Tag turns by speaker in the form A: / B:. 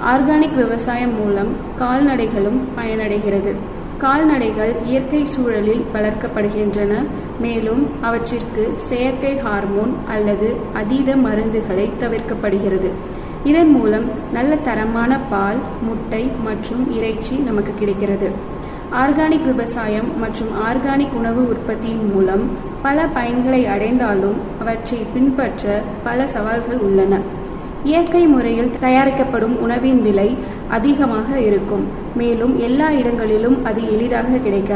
A: organic விவசாயம் மூலம் கால்நடைகளும் பயனடைகிறது கால்நடைகள் இயற்கை சூழலில் வளர்க்கப்படுகின்றன மேலும் அவற்றிற்கு செயற்கை ஹார்மோன் அல்லது அதீத மருந்துகளை தவிர்க்கப்படுகிறது இதன் மூலம் நல்ல தரமான பால் முட்டை மற்றும் இறைச்சி நமக்கு கிடைக்கிறது ஆர்கானிக் விவசாயம் மற்றும் ஆர்கானிக் உணவு உற்பத்தியின் மூலம் பல பயன்களை அடைந்தாலும் அவற்றை பின்பற்ற பல சவால்கள் உள்ளன இயற்கை முறையில் தயாரிக்கப்படும் உணவின் விலை அதிகமாக இருக்கும் மேலும் எல்லா இடங்களிலும் அது எளிதாக கிடைக்காது